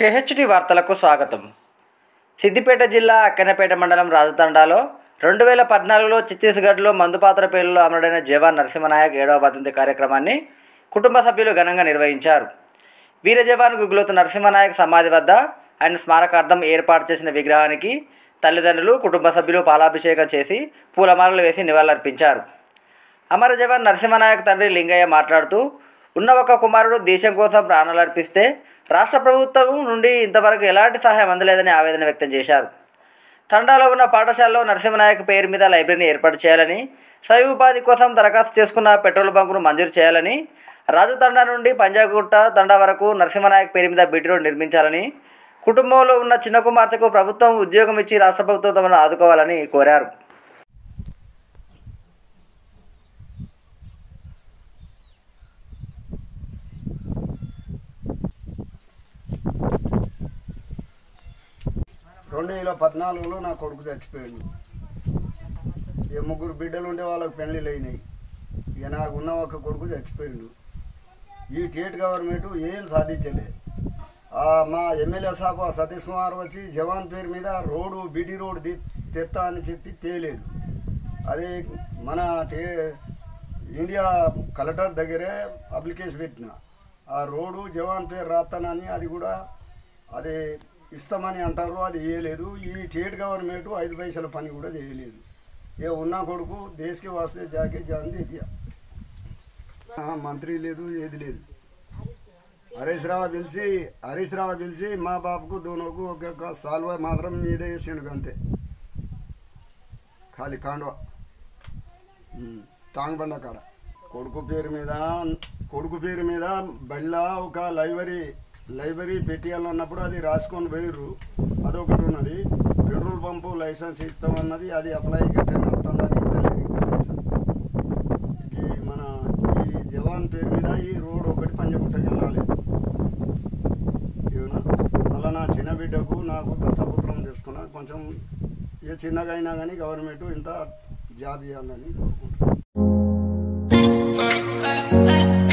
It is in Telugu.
కేహెచ్డి వార్తలకు స్వాగతం సిద్దిపేట జిల్లా అక్కనపేట మండలం రాజతండాలో రెండు వేల పద్నాలుగులో ఛత్తీస్గఢ్లో మందుపాత్ర పేరులో అమరుడైన జవాన్ నరసింహనాయక్ ఏడవ వర్ధంతి కార్యక్రమాన్ని కుటుంబ సభ్యులు ఘనంగా నిర్వహించారు వీర జవాన్ గుగ్లోతు నరసింహనాయక్ సమాధి వద్ద ఆయన స్మారకార్థం ఏర్పాటు చేసిన విగ్రహానికి తల్లిదండ్రులు కుటుంబ సభ్యులు పాలాభిషేకం చేసి పూలమాలలు వేసి నివాళులర్పించారు అమర జవాన్ నరసింహనాయక్ తండ్రి లింగయ్య మాట్లాడుతూ ఉన్న ఒక కుమారుడు దేశం కోసం ప్రాణాలు అర్పిస్తే రాష్ట్ర ప్రభుత్వం నుండి ఇంతవరకు ఎలాంటి సహాయం అందలేదని ఆవేదన వ్యక్తం చేశారు తండాలో ఉన్న పాఠశాలలో నరసింహనాయక్ పేరు మీద లైబ్రరీని ఏర్పాటు చేయాలని స్వయం ఉపాధి కోసం దరఖాస్తు చేసుకున్న పెట్రోల్ బంకును మంజూరు చేయాలని రాజు తండా నుండి పంజాగుట్ట తండా వరకు నరసింహనాయక్ పేరు మీద బీటీ రోడ్ నిర్మించాలని కుటుంబంలో ఉన్న చిన్న కుమార్తెకు ప్రభుత్వం ఉద్యోగం ఇచ్చి రాష్ట్ర ప్రభుత్వం తమను ఆదుకోవాలని కోరారు రెండు వేల పద్నాలుగులో నా కొడుకు చచ్చిపోయాడు ఇక ముగ్గురు బిడ్డలు ఉంటే వాళ్ళకి పెళ్ళిళ్ళు అయినాయి ఇక నాకు ఉన్న ఒక కొడుకు చచ్చిపోయిండు ఈ స్టేట్ గవర్నమెంట్ ఏం సాధించలే ఆ మా ఎమ్మెల్యే సాబ్ సతీష్ కుమార్ వచ్చి జవాన్ పేరు మీద రోడ్డు బీటీ రోడ్ ది తెత్తా అని చెప్పి తేలేదు అదే మన టే ఇండియా కలెక్టర్ దగ్గరే అప్లికేషన్ పెట్టిన ఆ రోడ్డు జవాన్ పేరు రాస్తానని అది కూడా అది ఇస్తామని అంటారు అది చేయలేదు ఈ స్టేట్ గవర్నమెంట్ ఐదు పైసల పని కూడా చేయలేదు ఏ ఉన్న కొడుకు దేశకి వస్తే జాకే జాంది ఇది మంత్రి లేదు ఏది లేదు హరీష్ రావు పిలిచి హరీష్ రావు పిలిచి మా బాబుకు దోనోకు ఒక్కొక్క సాల్వ మాత్రం మీదే వేసిండు అంతే ఖాళీ కాండవ ఉమ్, టాంగ్ బండ కాడ కొడుకు పేరు మీద కొడుకు పేరు మీద బళ్ళ ఒక లైబ్రరీ లైబ్రరీ పెట్టియాలన్నప్పుడు అది రాసుకొని పోయిర్రు అదొకటి ఉన్నది పెట్రోల్ పంపు లైసెన్స్ ఇస్తామన్నది అది అప్లై గట్ట నడుతుంది అది ఇద్దరు ఇంకా లైసెన్స్ ఈ మన ఈ జవాన్ పేరు మీద ఈ రోడ్ ఒకటి పంజగుట్టకి వెళ్ళాలి ఏమన్నా మళ్ళీ నా చిన్న బిడ్డకు నాకు దస్తపుత్రం చేసుకున్నా కొంచెం ఏ చిన్నగా అయినా కానీ గవర్నమెంట్ ఇంత జాబ్ ఇవ్వాలని కోరుకుంటున్నాను